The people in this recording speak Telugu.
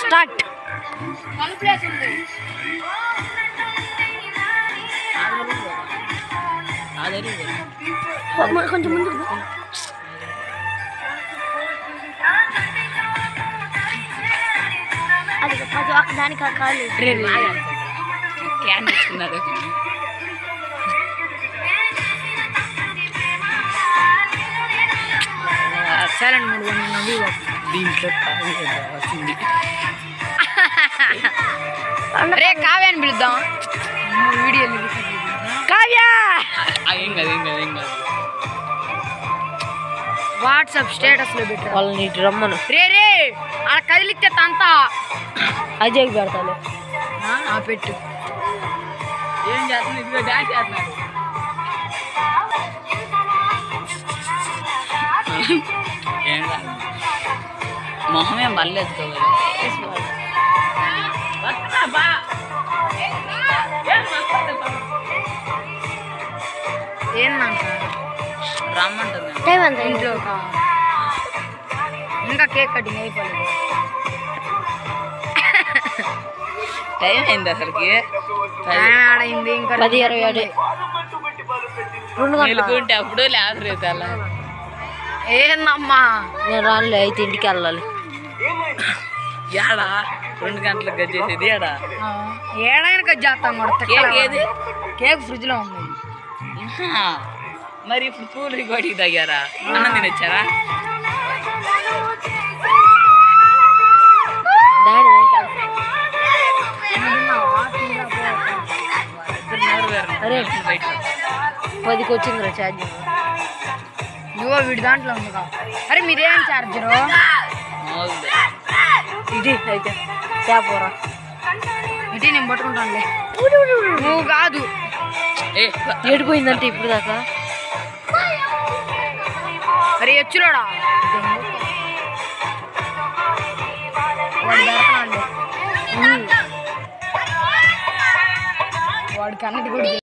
స్టార్ట్ కొంచెం ముందు అది అది ఒక దానికి ఆ కాలు క్యాన్ తెచ్చుకున్నాడు సరే మూడు నవ్వి దీంట్లో కాదు వస్తుంది రే కావ్య అని పిలుద్దాం వీడియో కావ్య ఆ, ఏం కాదు ఏం కాదు ఏం కాదు వాట్సాప్ స్టేటస్ లో పెట్టు వాళ్ళని ఇటు రమ్మను రే రే అలా కదిలిస్తే తంత అజయ్కి పెడతాను ఆ పెట్టు ఏం చేస్తుంది ఇదిగో డాన్స్ చేస్తున్నాడు ఏం కాదు మొహం ఏం పర్లేదు ఏందంట రమ్మంటుంది టైం ఎంత ఇంట్లో ఒక ఇంకా కేక్ కటింగ్ అయిపోలేదు టైం అయింది అసలుకి టైం ఆడైంది ఇంకా పది ఇరవై ఏడు రెండు గంటల మెలుగుంటే అప్పుడు లేకపోతే అలా ఏందమ్మా నేను రానులే అయితే ఇంటికి వెళ్ళాలి ఏడా రెండు గంటలకు గచ్చేసేది ఏడా ఏడైనా కట్ చేస్తాం కూడా కేక్ తిక్కలా. ఏది కేక్ ఫ్రిడ్జ్ లో ఉంది ఆహా. మరి ఇప్పుడు కూల్ రికార్డింగ్ తగ్గారా అన్నం తినొచ్చారా డాడీ వెనకాల. ఇద్దరు నోరు వేరు. అరే. బయట పదికి వచ్చిందిరా ఛార్జింగ్ ఇదిగో వీడి దాంట్లో ఉందిగా అరే మీరేం చార్జరు మామూలుదే. ఇది అయితే తేపోరా ఇటీ నేను పట్టుకుంటానులే నువ్వు కాదు ఏ ఏడిపోయిందంటే ఇప్పుడు దాకా అరే ఎచ్చులోడా వాడు పెడతానండి వాడు కన్నటి కూడా